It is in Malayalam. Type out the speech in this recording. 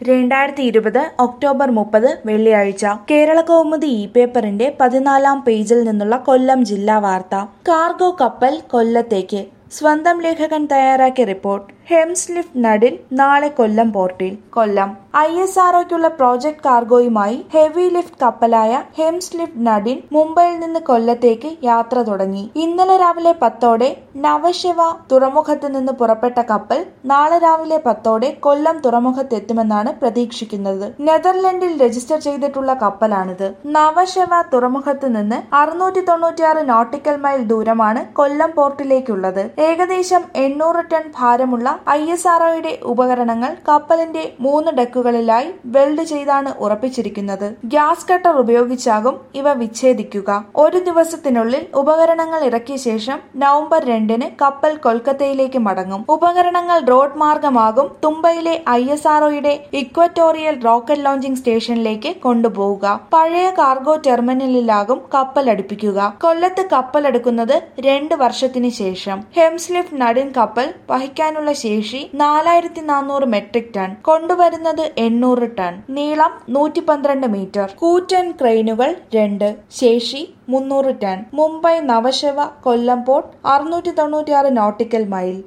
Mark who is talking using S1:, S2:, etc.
S1: രണ്ടായിരത്തി ഇരുപത് ഒക്ടോബർ മുപ്പത് വെള്ളിയാഴ്ച കേരള കൗമുദി ഇ പേപ്പറിന്റെ പതിനാലാം പേജിൽ നിന്നുള്ള കൊല്ലം ജില്ലാ വാർത്ത കാർഗോ കപ്പൽ കൊല്ലത്തേക്ക് സ്വന്തം ലേഖകൻ തയ്യാറാക്കിയ റിപ്പോർട്ട് ഹെംസ് ലിഫ്റ്റ് നടിൻ നാളെ കൊല്ലം പോർട്ടിൽ കൊല്ലം ഐ എസ് ആർഒയ്ക്കുള്ള പ്രോജക്ട് കാർഗോയുമായി ഹെവി ലിഫ്റ്റ് കപ്പലായ ഹെംസ് ലിഫ്റ്റ് നടിൻ മുംബൈയിൽ നിന്ന് കൊല്ലത്തേക്ക് യാത്ര തുടങ്ങി ഇന്നലെ രാവിലെ പത്തോടെ നവശിവ തുറമുഖത്ത് നിന്ന് പുറപ്പെട്ട കപ്പൽ നാളെ രാവിലെ പത്തോടെ കൊല്ലം തുറമുഖത്തെത്തുമെന്നാണ് പ്രതീക്ഷിക്കുന്നത് നെതർലൻഡിൽ രജിസ്റ്റർ ചെയ്തിട്ടുള്ള കപ്പലാണിത് നവശിവ തുറമുഖത്ത് നിന്ന് അറുന്നൂറ്റി തൊണ്ണൂറ്റിയാറ് നോട്ടിക്കൽ മൈൽ ദൂരമാണ് കൊല്ലം പോർട്ടിലേക്കുള്ളത് ഏകദേശം എണ്ണൂറ് ടൺ ഭാരമുള്ള ഐ എസ് ആർഒയുടെ ഉപകരണങ്ങൾ കപ്പലിന്റെ മൂന്ന് ഡെക്കുകളിലായി വെൽഡ് ചെയ്താണ് ഉറപ്പിച്ചിരിക്കുന്നത് ഗ്യാസ് കട്ടർ ഉപയോഗിച്ചാകും ഇവ വിച്ഛേദിക്കുക ഒരു ദിവസത്തിനുള്ളിൽ ഉപകരണങ്ങൾ ഇറക്കിയ ശേഷം നവംബർ രണ്ടിന് കപ്പൽ കൊൽക്കത്തയിലേക്ക് മടങ്ങും ഉപകരണങ്ങൾ റോഡ് മാർഗമാകും തുമ്പയിലെ ഐ എസ് ആർഒയുടെ ഇക്വറ്റോറിയൽ റോക്കറ്റ് ലോഞ്ചിംഗ് സ്റ്റേഷനിലേക്ക് കൊണ്ടുപോവുക പഴയ കാർഗോ ടെർമിനലിലാകും കപ്പൽ അടുപ്പിക്കുക കൊല്ലത്ത് കപ്പൽ എടുക്കുന്നത് രണ്ട് വർഷത്തിന് ശേഷം ഹെംസ്ലിഫ് നടിൻ കപ്പൽ വഹിക്കാനുള്ള ശേഷി നാലായിരത്തി നാനൂറ് മെട്രിക് ടൺ കൊണ്ടുവരുന്നത് എണ്ണൂറ് ടൺ നീളം നൂറ്റി പന്ത്രണ്ട് മീറ്റർ കൂറ്റൻ ക്രെയിനുകൾ രണ്ട് ശേഷി മുന്നൂറ് ടൺ മുംബൈ നവശവ കൊല്ലം പോർട്ട് അറുന്നൂറ്റി തൊണ്ണൂറ്റിയാറ് നോട്ടിക്കൽ മൈൽ